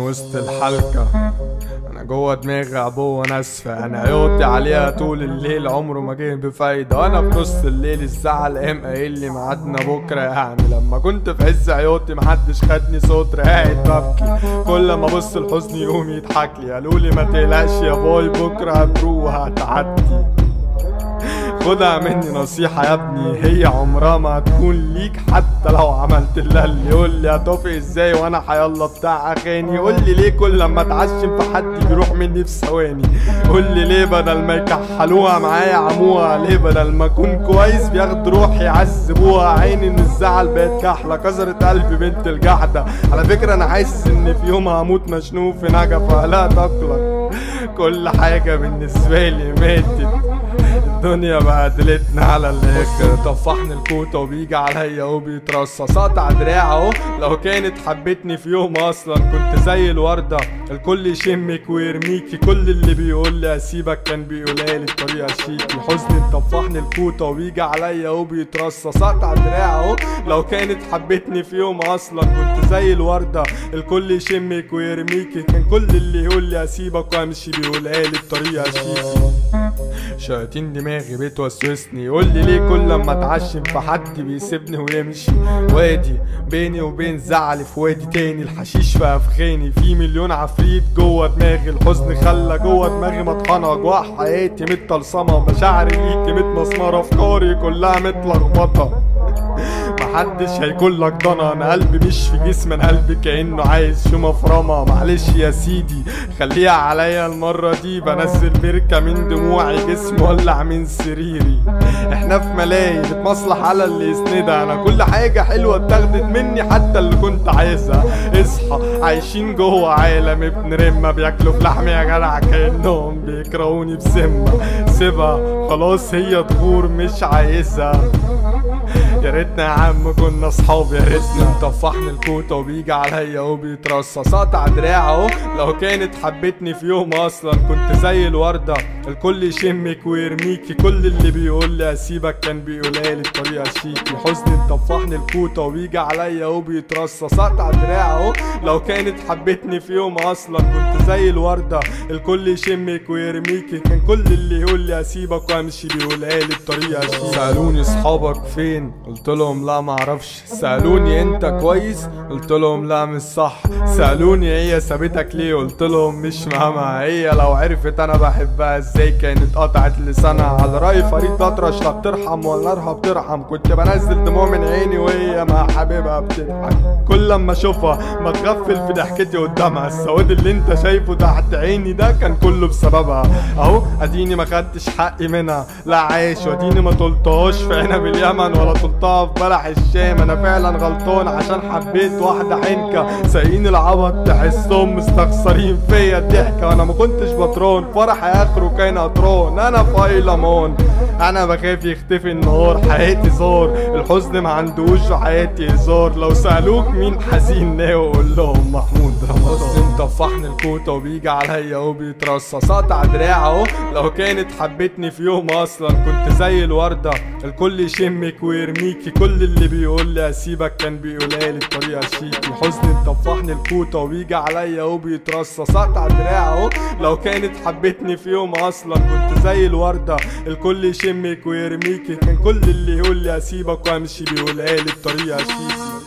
وسط الحلقة انا جوه دماغي عبوة ناسفة انا عيوطي عليها طول الليل عمره ما جه بفايدة وانا في نص الليل الزعل قام قايل لي ميعادنا بكرة يعني لما كنت في عز عيوطي محدش خدني صوت قاعد ببكي كل ما ابص الحزن يقوم يضحك لي قالوا لي ما تقلقش يا باي بكرة هتروح وهتعدي خدها مني نصيحة يا ابني هي عمرها ما هتكون ليك حتى لو عملت لها اللي يقول لي هتوافق ازاي وانا حيالله بتاع اغاني قول لي ليه كل لما اتعشم في حد بيروح مني في ثواني قول لي ليه بدل ما يكحلوها معايا عموها ليه بدل ما اكون كويس بياخدوا روحي يعذبوها عيني ان الزعل بقت كحلة كسرت قلبي بنت الجحدة على فكرة انا حاسس ان في يوم هموت مشنوق في نجفة لا تقلق كل حاجة بالنسبة لي ماتت الدنيا بهدلتنا على الاخر طفحني الكوتة وبيجي عليا وبيترصص قطع دراع اهو لو كانت حبتني في يوم اصلا كنت زي الوردة الكل يشمك ويرميكي كل اللي بيقول لي اسيبك كان بيقولها لي بطريقة شيك الحزن مطفحني الكوتة وبيجي عليا وبيترصص قطع دراع اهو لو كانت حبتني في يوم اصلا كنت زي الوردة الكل يشمك ويرميكي كان كل اللي يقول لي اسيبك وامشي بيقولها لي بطريقة شيك شياطين دماغي بتوسوسني يقول لي ليه كل لما اتعشم في حد بيسيبني ويمشي وادي بيني وبين زعلي في وادي تاني الحشيش في افخاني في مليون عفريت جوه دماغي الحزن خلى جوه دماغي مطحنه اجواء حياتي متطلسمه مشاعري ليكي متمسمره افكاري كلها متلخبطه محدش هيكون لك ضنا انا قلبي مش في جسمي انا قلبي كانه عايز شو مفرمه معلش يا سيدي خليها عليا المره دي بنزل بركه من دموعي جسمي ولع من سريري احنا في ملاهي بتمصلح على اللي يسندها انا كل حاجه حلوه اتاخدت مني حتى اللي كنت عايزها اصحى عايشين جوه عالم ابن رمه بياكلوا في لحمي يا جدع كانهم بيكرهوني بسمه سيبها خلاص هي تغور مش عايزها يا ريتنا يا عم كنا اصحاب يا ريتنا مطفحني الكوته وبيجي عليا وبيترصص قطع دراع اهو لو كانت حبتني في يوم اصلا كنت زي الورده الكل يشمك ويرميكي كل اللي بيقول لي اسيبك كان بيقولها لي بطريقه شيكي حزني مطفحني الكوته وبيجي عليا وبيترصص قطع دراع اهو لو كانت حبتني في يوم اصلا كنت زي الورده الكل يشمك ويرميكي كان كل اللي يقول لي اسيبك وامشي بيقولها لي بطريقه شيكي سالوني اصحابك فين قلت لهم لا ما اعرفش سالوني انت كويس قلت لهم لا مش صح سالوني هي سابتك ليه قلت لهم مش مهمة هي لو عرفت انا بحبها ازاي كانت قطعت لسانها على راي فريد اطرش لا بترحم ولا نارها بترحم كنت بنزل دموع من عيني وهي مع حبيبها بتضحك كل لما اشوفها بتغفل في ضحكتي قدامها السواد اللي انت شايفه تحت عيني ده كان كله بسببها اهو اديني ما خدتش حقي منها لا عايش واديني ما طلتهاش في عنب اليمن ولا طلتها في بلح الشام انا فعلا غلطان عشان حبيت واحده حنكه سايقين العبط تحسهم مستخسرين فيا الضحكه وانا ما كنتش بطران فرح اخره كان قطران انا فايلمون انا بخاف يختفي النهار حياتي زار الحزن ما عندوش وحياتي هزار لو سالوك مين حزين ناوي قول لهم محمود رمضان مطفحني الكوته وبيجي عليا وبيترصص قطع دراع اهو لو كانت حبتني في يوم اصلا كنت زي الورده الكل يشمك ويرميكي كل اللي بيقول لي اسيبك كان بيقولها لي بطريقه شيكي حزن مطفحني الكوته وبيجي عليا وبيترصص قطع دراع اهو لو كانت حبتني في يوم اصلا كنت زي الورده الكل يشمك ويرميكي كان كل اللي يقول لي اسيبك وامشي بيقولها لي بطريقه شيكي